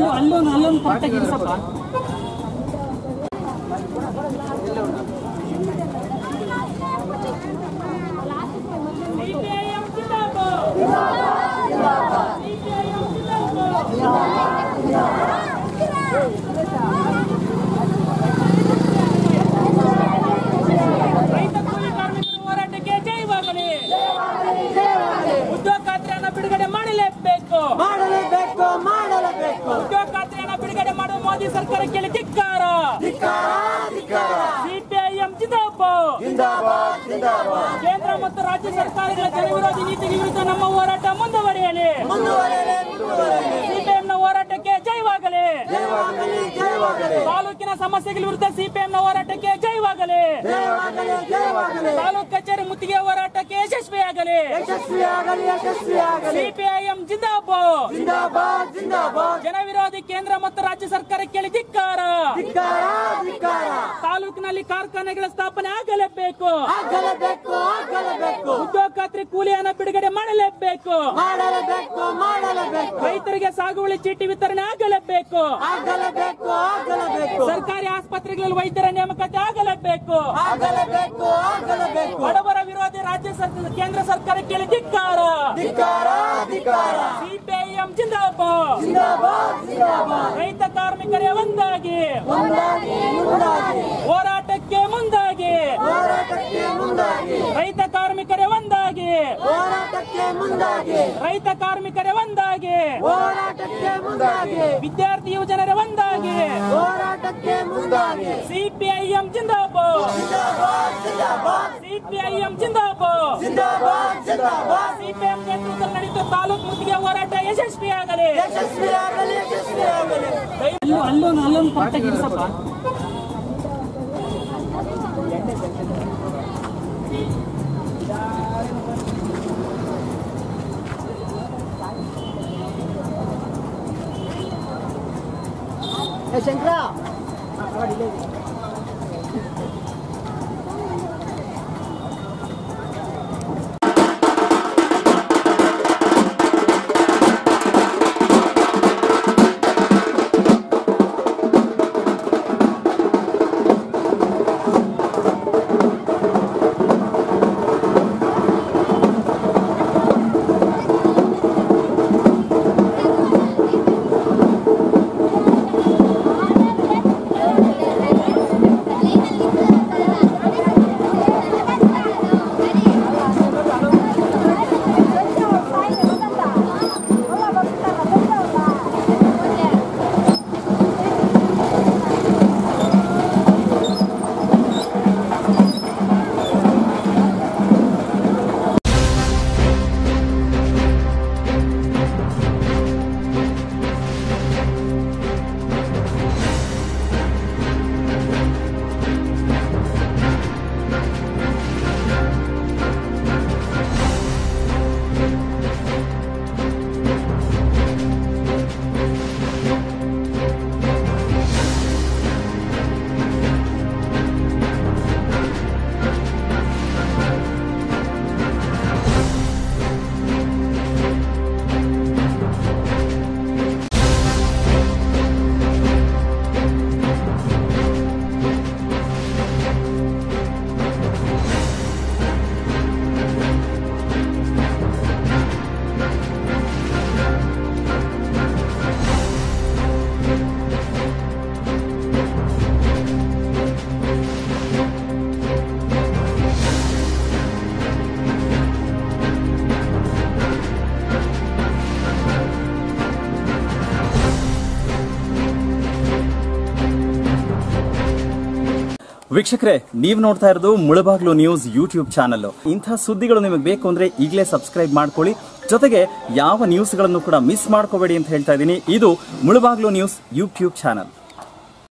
ಅಲ್ಲೂ ಅಲ್ಲೊಂದು ಅಲ್ಲೊಂದು ಕರೆಕ್ಟಾಗಿ ಇರಿಸಪ್ಪ ರೈತ ಕೂಲಿ ಕಾರ್ಮಿಕರ ಹೋರಾಟಕ್ಕೆ ಜಯವಾಗಲಿ ಉದ್ಯೋಗ ಖಾತ್ರಿಯನ್ನ ಬಿಡುಗಡೆ ಮಾಡಲೇಬೇಕು ಮಾಡಲೇಬೇಕು ಮಾಡಲೇಬೇಕು ಉದ್ಯೋಗ ಖಾತ್ರಿಯನ್ನ ಬಿಡುಗಡೆ ಮಾಡುವ ಮೋದಿ ಸರ್ಕಾರಕ್ಕೆ ಧಿಕ್ಕಾರ ಸಿಪಿಐಎಂ ಜಿಂದಾಬಾದ್ ಜಿಂದಾಬಾದ್ ಜಿಂದಾಬಾದ್ ಕೇಂದ್ರ ಮತ್ತು ರಾಜ್ಯ ಸರ್ಕಾರಗಳ ಜನವಿರೋಧಿ ನೀತಿಗೆ ವಿರುದ್ಧ ನಮ್ಮ ಹೋರಾಟ ಮುಂದುವರಿಯಲಿ ಮುಂದುವರೆಯಲಿ ಮುಂದುವರೆಯಲಿ ಸಿಪಿಎಂನ ಹೋರಾಟಕ್ಕೆ ಜಯವಾಗಲಿ ಜಯವಾಗಲಿ ಜಯವಾಗಲಿ ತಾಲೂಕಿನ ಸಮಸ್ಯೆಗಳ ವಿರುದ್ಧ ಸಿಪಿಎಂನ ಹೋರಾಟಕ್ಕೆ ಜಯವಾಗಲಿ ಜಯವಾಗಲಿ ಜಯವಾಗಲಿ ತಾಲೂಕು ಕಚೇರಿ ಮುತ್ತಿಗೆ ಹೋರಾಟಕ್ಕೆ ಯಶಸ್ವಿಯಾಗಲಿ ಯಶಸ್ವಿಯಾಗಲಿ ಯಶಸ್ವಿಯಾಗಲಿ ಸಿಪಿಐಎಂ ಜಿಂದಾಬಾದ್ ಜಿಂದಾಬಾದ್ ಜಿಂದಾಬಾದ್ ಜನವಿರೋಧಿ ಕೇಂದ್ರ ಮತ್ತು ರಾಜ್ಯ ಸರ್ಕಾರಕ್ಕೆ ಧಿಕ್ಕಾರ ಧಿಕ್ಕಾರ ಧಿಕ್ಕಾರ ತಾಲೂಕಿನಲ್ಲಿ ಕಾರ್ಖಾನೆಗಳ ಸ್ಥಾಪನೆ ಆಗಲೇಬೇಕು ಆಗಲೇಬೇಕು ಆಗಲೇಬೇಕು ಉದ್ಯೋಗ ಖಾತ್ರಿ ಕೂಲಿಯನ್ನ ಬಿಡುಗಡೆ ಮಾಡಲೇಬೇಕು ಮಾಡಲೇಬೇಕು ಮಾಡಲೇಬೇಕು ರೈತರಿಗೆ ಸಾಗುವಳಿ ಚೀಟಿ ವಿತರಣೆ ಆಗಲೇಬೇಕು ಆಗಲೇಬೇಕು ಆಗಲೇಬೇಕು ಸರ್ಕಾರಿ ಆಸ್ಪತ್ರೆಗಳಲ್ಲಿ ವೈದ್ಯರ ನೇಮಕಾತಿ ಆಗಲೇಬೇಕು ಆಗಲೇಬೇಕು ಆಗಲೇಬೇಕು ಬಡವರ ವಿರೋಧಿ ರಾಜ್ಯ ಸರ್ಕಾರ ಕೇಂದ್ರ ಸರ್ಕಾರಕ್ಕೆ ಧಿಕ್ಕಾರ ಧಿಕ್ಕಾರ ಧಿಕ್ಕಾರ ಸಿಪಿಐಎಂ ಜಿಂದಾಬಾದ್ ಜಿಂದಾಬಾದ್ ಜಿಂದಾಬಾದ್ ರೈತ ಕಾರ್ಮಿಕರೇ ಒಂದಾಗಿ ಮುಂದಾಗಿ ಮುಂದಾಗಿ ಹೋರಾಟಕ್ಕೆ ಮುಂದಾಗಿ ಹೋರಾಟಕ್ಕೆ ಮುಂದಾಗಿ ರೈತ ಕಾರ್ಮಿಕರೇ ಒಂದಾಗಿ ಹೋರಾಟಕ್ಕೆ ಮುಂದಾಗಿ ರೈತ ಕಾರ್ಮಿಕರೇ ಒಂದಾಗಿ ಹೋರಾಟಕ್ಕೆ ಮುಂದಾಗಿ ವಿದ್ಯಾರ್ಥಿ ಯುವಜನರೇ ಒಂದಾಗಿ ಹೋರಾಟಕ್ಕೆ ಮುಂದಾಗಿ ಸಿಪಿಐಎಂ ಜಿಂದಾಬಾದ್ ಜಿಂದಾಬಾದ್ ಜಿಂದಾಬಾದ್ ಸಿಪಿಐಎಂ ಜಿಂದಾಬಾದ್ ಜಿಂದಾಬಾದ್ ಜಿಂದಾಬಾದ್ ಸಿಪಿಎಂ ನೇತೃತ್ವದಲ್ಲಿ ನಡೆಯುತ್ತ ತಾಲೂಕು ಮುತ್ತಿಗೆ ಹೋರಾಟ ಯಶಸ್ವಿಯಾಗಲಿ ಯಶಸ್ವಿಯಾಗಲಿ ಯಶಸ್ವಿಯಾಗಲಿ ಅಲ್ಲೂ ಅಲ್ಲೊಂದು ಅಲ್ಲೊಂದು ಕರೆಕ್ಟಾಗಿ ಇರಿಸಪ್ಪ ಶಂಕರ ವೀಕ್ಷಕರೇ ನೀವು ನೋಡ್ತಾ ಇರೋದು ಮುಳಬಾಗ್ಲು ನ್ಯೂಸ್ ಯೂಟ್ಯೂಬ್ ಚಾನಲ್ ಇಂಥ ಸುದ್ದಿಗಳು ನಿಮಗೆ ಬೇಕು ಅಂದ್ರೆ ಈಗಲೇ ಸಬ್ಸ್ಕ್ರೈಬ್ ಮಾಡ್ಕೊಳ್ಳಿ ಜೊತೆಗೆ ಯಾವ ನ್ಯೂಸ್ಗಳನ್ನು ಕೂಡ ಮಿಸ್ ಮಾಡ್ಕೋಬೇಡಿ ಅಂತ ಹೇಳ್ತಾ ಇದ್ದೀನಿ ಇದು ಮುಳಬಾಗ್ಲು ನ್ಯೂಸ್ ಯೂಟ್ಯೂಬ್ ಚಾನಲ್